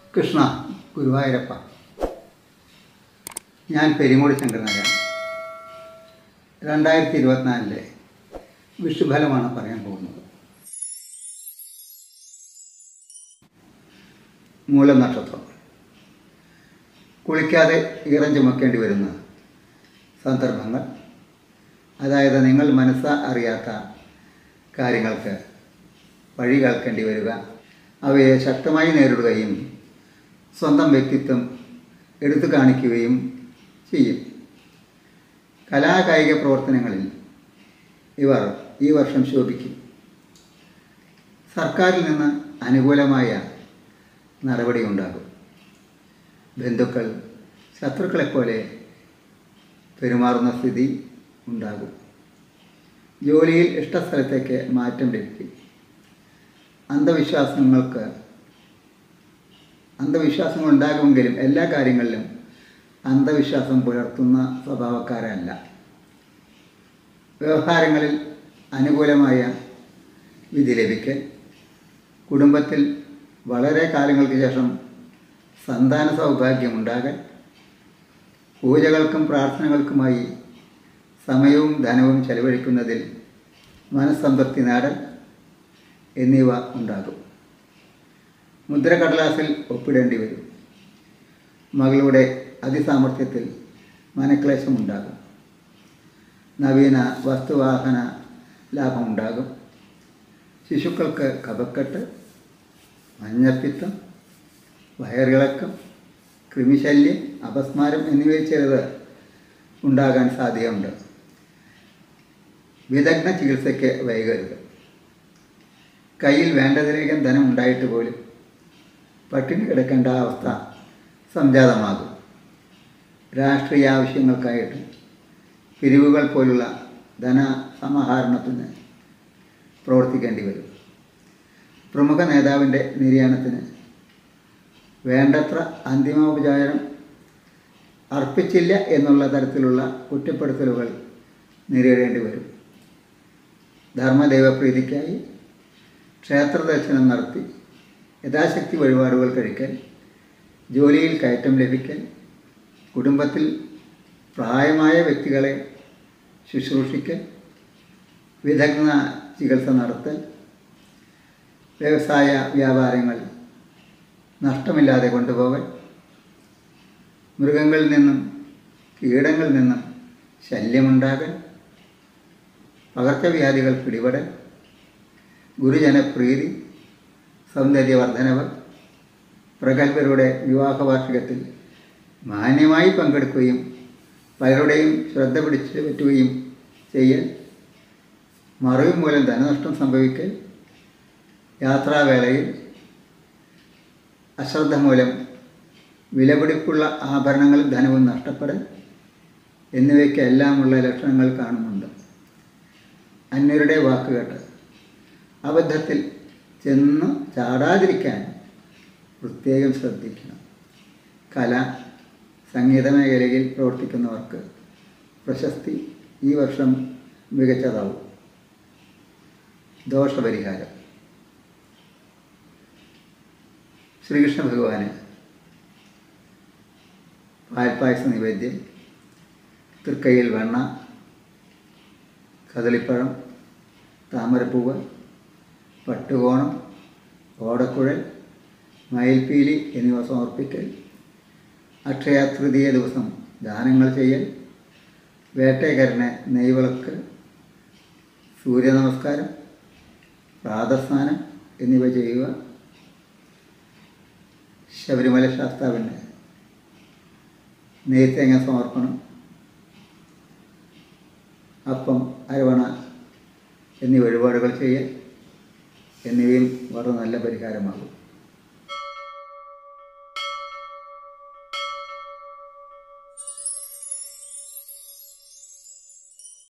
കൃഷ്ണ ഗുരുവായൂരപ്പ ഞാൻ പെരിങ്ങോട് ശങ്കരനാരായണൻ രണ്ടായിരത്തി ഇരുപത്തിനാലിലെ വിഷുഫലമാണ് പറയാൻ പോകുന്നത് മൂലം നക്ഷത്രം കുളിക്കാതെ ഈറം ചുമക്കേണ്ടി വരുന്ന സന്ദർഭങ്ങൾ അതായത് നിങ്ങൾ മനസ്സ അറിയാത്ത കാര്യങ്ങൾക്ക് വഴി കേൾക്കേണ്ടി വരിക അവയെ ശക്തമായി നേരിടുകയും സ്വന്തം വ്യക്തിത്വം എടുത്തു കാണിക്കുകയും ചെയ്യും കലാകായിക പ്രവർത്തനങ്ങളിൽ ഇവർ ഈ വർഷം ശോഭിക്കും സർക്കാരിൽ നിന്ന് അനുകൂലമായ നടപടിയുണ്ടാകും ബന്ധുക്കൾ ശത്രുക്കളെപ്പോലെ പെരുമാറുന്ന സ്ഥിതി ഉണ്ടാകും ജോലിയിൽ ഇഷ്ടസ്ഥലത്തേക്ക് മാറ്റം ലഭിക്കും അന്ധവിശ്വാസങ്ങൾക്ക് അന്ധവിശ്വാസങ്ങൾ ഉണ്ടാകുമെങ്കിലും എല്ലാ കാര്യങ്ങളിലും അന്ധവിശ്വാസം പുലർത്തുന്ന സ്വഭാവക്കാരല്ല വ്യവഹാരങ്ങളിൽ അനുകൂലമായ വിധി ലഭിക്കൽ കുടുംബത്തിൽ വളരെ കാലങ്ങൾക്ക് ശേഷം സന്താന സൗഭാഗ്യമുണ്ടാകൽ പൂജകൾക്കും പ്രാർത്ഥനകൾക്കുമായി സമയവും ധനവും ചെലവഴിക്കുന്നതിൽ മനസ്സംതൃപ്തി നേടൽ എന്നിവ ഉണ്ടാകും മുദ്രകടലാസിൽ ഒപ്പിടേണ്ടി വരും മകളുടെ അതിസാമർഥ്യത്തിൽ മനക്ലേശമുണ്ടാകും നവീന വസ്തുവാഹന ലാഭമുണ്ടാകും ശിശുക്കൾക്ക് കഫക്കെട്ട് മഞ്ഞപ്പിത്തം വയറിളക്കം കൃമിശല്യം അപസ്മാരം എന്നിവയിൽ ചിലത് ഉണ്ടാകാൻ സാധ്യതയുണ്ട് വിദഗ്ധ ചികിത്സയ്ക്ക് വൈകരുത് കയ്യിൽ വേണ്ടതിലധികം ധനം ഉണ്ടായിട്ട് പോലും പട്ടിണി കിടക്കേണ്ട അവസ്ഥ സംജാതമാകും രാഷ്ട്രീയ ആവശ്യങ്ങൾക്കായിട്ട് പിരിവുകൾ പോലുള്ള ധന സമാഹരണത്തിന് പ്രവർത്തിക്കേണ്ടി വരും പ്രമുഖ നേതാവിൻ്റെ നിര്യാണത്തിന് വേണ്ടത്ര അന്തിമോപചാരം അർപ്പിച്ചില്ല എന്നുള്ള തരത്തിലുള്ള കുറ്റപ്പെടുത്തലുകൾ നേരിടേണ്ടി വരും ധർമ്മദൈവപ്രീതിക്കായി ക്ഷേത്ര ദർശനം നടത്തി യഥാശക്തി വഴിപാടുകൾ കഴിക്കൽ ജോലിയിൽ കയറ്റം ലഭിക്കൽ കുടുംബത്തിൽ പ്രായമായ വ്യക്തികളെ ശുശ്രൂഷിക്കൽ വിദഗ്ധ ചികിത്സ നടത്തൽ വ്യവസായ വ്യാപാരങ്ങൾ നഷ്ടമില്ലാതെ കൊണ്ടുപോകൽ മൃഗങ്ങളിൽ നിന്നും കീടങ്ങളിൽ നിന്നും ശല്യമുണ്ടാകൽ പകർച്ചവ്യാധികൾ പിടിപെടൽ ഗുരുജനപ്രീതി സൗന്ദര്യവർദ്ധനവ് പ്രഗത്ഭരുടെ വിവാഹ വാർഷികത്തിൽ മാന്യമായി പങ്കെടുക്കുകയും പലരുടെയും ശ്രദ്ധ പിടിച്ച് പറ്റുകയും ചെയ്യൽ മറവ് മൂലം ധനനഷ്ടം സംഭവിക്കൽ യാത്രാവേളയിൽ അശ്രദ്ധ മൂലം വിലപിടിപ്പുള്ള ആഭരണങ്ങളും ധനവും നഷ്ടപ്പെടൽ എന്നിവയ്ക്കെല്ലാമുള്ള ലക്ഷണങ്ങൾ കാണുന്നുണ്ട് അന്യരുടെ വാക്കുകേട്ട് അബദ്ധത്തിൽ ചെന്ന് ചാടാതിരിക്കാൻ പ്രത്യേകം ശ്രദ്ധിക്കണം കല സംഗീത മേഖലയിൽ പ്രവർത്തിക്കുന്നവർക്ക് പ്രശസ്തി ഈ വർഷം മികച്ചതാവും ദോഷപരിഹാരം ശ്രീകൃഷ്ണ ഭഗവാന് പാൽപ്പായസ നിവേദ്യം തൃക്കൈയിൽ വെണ്ണ കദളിപ്പഴം താമരപ്പൂവ് പട്ടുകോണം ഓടക്കുഴൽ മയിൽപ്പീലി എന്നിവ സമർപ്പിക്കൽ അക്ഷയ തൃതീയ ദിവസം ദാനങ്ങൾ ചെയ്യൽ വേട്ടയകരന് നെയ്വിളക്ക് സൂര്യനമസ്കാരം പ്രാതസ്നാനം എന്നിവ ചെയ്യുക ശബരിമല ശാസ്താവിന് നെയ്ത്തേങ്ങ സമർപ്പണം അപ്പം അരവണ എന്നീ വഴിപാടുകൾ ചെയ്യൽ എന്നിവയും വളരെ നല്ല പരിഹാരമാകും